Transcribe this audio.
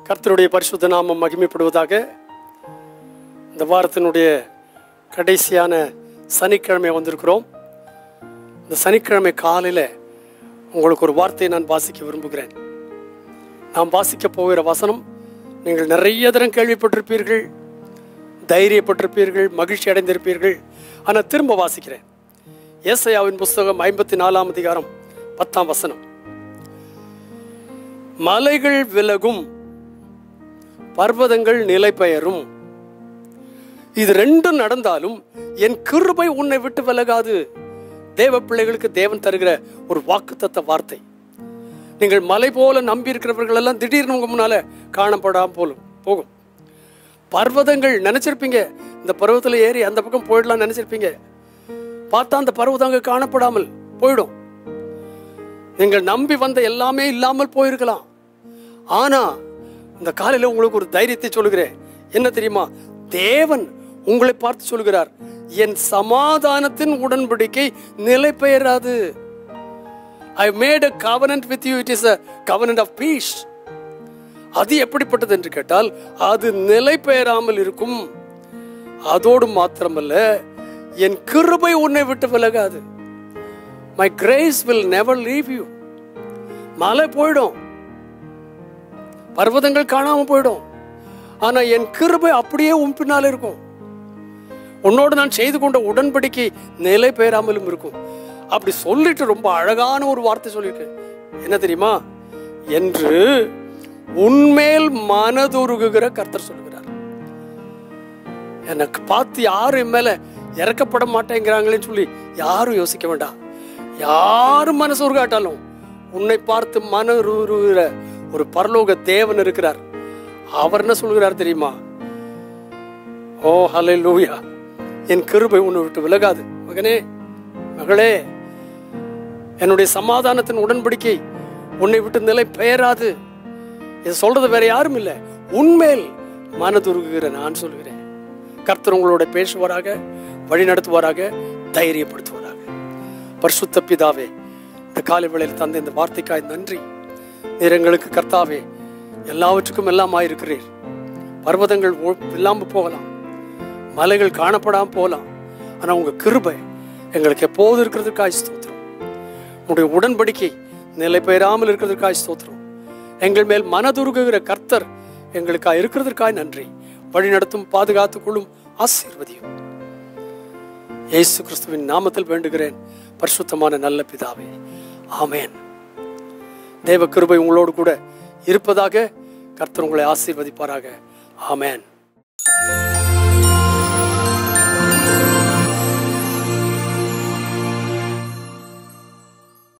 கர்த்தருடைய பரிசுத்த நாமம் மகிமைப்படுவதாக இந்த வாரத்தினுடைய கடைசியான சனிக்கிழமை வந்திருக்கிறோம் இந்த சனிக்கிழமை காலையில் உங்களுக்கு ஒரு வார்த்தையை நான் வாசிக்க விரும்புகிறேன் நாம் வாசிக்க போகிற வசனம் நீங்கள் நிறைய தரம் கேள்விப்பட்டிருப்பீர்கள் தைரியப்பட்டிருப்பீர்கள் மகிழ்ச்சி அடைந்திருப்பீர்கள் ஆனால் திரும்ப வாசிக்கிறேன் ஏசையாவின் புஸ்தகம் ஐம்பத்தி நாலாம் அதிகாரம் பத்தாம் வசனம் மலைகள் விலகும் பர்வதங்கள் நிலை பெயரும் இது ரெண்டும் நடந்தாலும் என் கிருபை உன்னை விட்டு விலகாது தேவ பிள்ளைகளுக்கு தேவன் தருகிற ஒரு வாக்குத்தத்த வார்த்தை நீங்கள் மலை போல நம்பி இருக்கிறவர்கள் எல்லாம் திடீர்னு உங்க முன்னால காணப்படாம போலும் போகும் பர்வதங்கள் நினைச்சிருப்பீங்க இந்த பர்வத்தில் ஏறி அந்த பக்கம் போயிடலாம் நினைச்சிருப்பீங்க பார்த்தா அந்த பர்வதம் அங்க காணப்படாமல் போயிடும் நீங்கள் நம்பி வந்த எல்லாமே இல்லாமல் போயிருக்கலாம் ஆனா இந்த காலையில உங்களுக்கு ஒரு தைரியத்தை சொல்லுகிறேன் என்ன தெரியுமா தேவன் உங்களை பார்த்து சொல்கிறார் என் சமாதானத்தின் உடன்படிக்கை நிலை பெயராது I made a covenant with you it is a covenant of peace அது எப்படிப்பட்டது என்று கேட்டால் அது நிலை பெயராமல் இருக்கும் அதோடு மாத்திரமல்ல என் கிருபை உன்னை விட்டு விலகாது my grace will never leave you மழை போயிடும் பர்வதங்கள் காணாம போயிடும் ஆனா என் கிருபை அப்படியே உன் பின்னால இருக்கும் உன்னோடு நான் செய்து கொண்ட உடன்படிக்கை நிலை பெயராமலும் இருக்கும் அப்படி சொல்லிட்டு ரொம்ப அழகான ஒரு வார்த்தை சொல்லியிருக்கு என்ன தெரியுமா என்று உன்மேல் மனதுருகுகிற கர்த்தர் சொல்லுகிறார் எனக்கு பார்த்து யாரும் என் மேல இறக்கப்பட மாட்டேங்கிறாங்களேன்னு சொல்லி யாரும் யோசிக்க வேண்டாம் யாரும் மனசு உருகாட்டாலும் உன்னை பார்த்து மன உருகிற ஒரு பரலோக தேவன் இருக்கிறார் அவர் என்ன சொல்கிறார் தெரியுமா ஓ ஹலே லூயா என் கிருபை உன்னை விட்டு விலகாது மகனே மகளே என்னுடைய சமாதானத்தின் உடன்படிக்கை உன்னை விட்டு நிலை பெயராது இது சொல்றது வேற யாரும் இல்லை உன்மேல் மனதுருகுகிற நான் சொல்கிறேன் கர்த்தர் உங்களோட பேசுவாராக வழி நடத்துவாராக தைரியப்படுத்துவாராக பரிசுத்த பிதாவே இந்த காலை வேளையில் தந்த இந்த வார்த்தைக்காய் நன்றி நீர் எங்களுக்கு கர்த்தாவே எல்லாவற்றுக்கும் எல்லாம் ஆயிருக்கிறீர் பர்வதங்கள் இல்லாமல் போகலாம் மலைகள் காணப்படாம போகலாம் ஆனா உங்க கிருபை எங்களுக்கு எப்போது இருக்கிறதுக்காய் ஸ்தோத்திரம் உங்களுடைய உடன்படிக்கை நிலை பெயராமல் இருக்கிறதுக்காய் ஸ்தோத்திரம் எங்கள் மேல் மனதுருகுகிற கர்த்தர் எங்களுக்காக இருக்கிறதற்காய் நன்றி வழி நடத்தும் பாதுகாத்துக் கொள்ளும் ஆசீர்வதியும் இயேசு கிறிஸ்துவின் நாமத்தில் வேண்டுகிறேன் பரிசுத்தமான நல்ல பிதாவே ஆமேன் தேவ கிருபை உங்களோடு கூட இருப்பதாக கர்த்தர் உங்களை ஆசீர்வதிப்பாராக ஆமேன்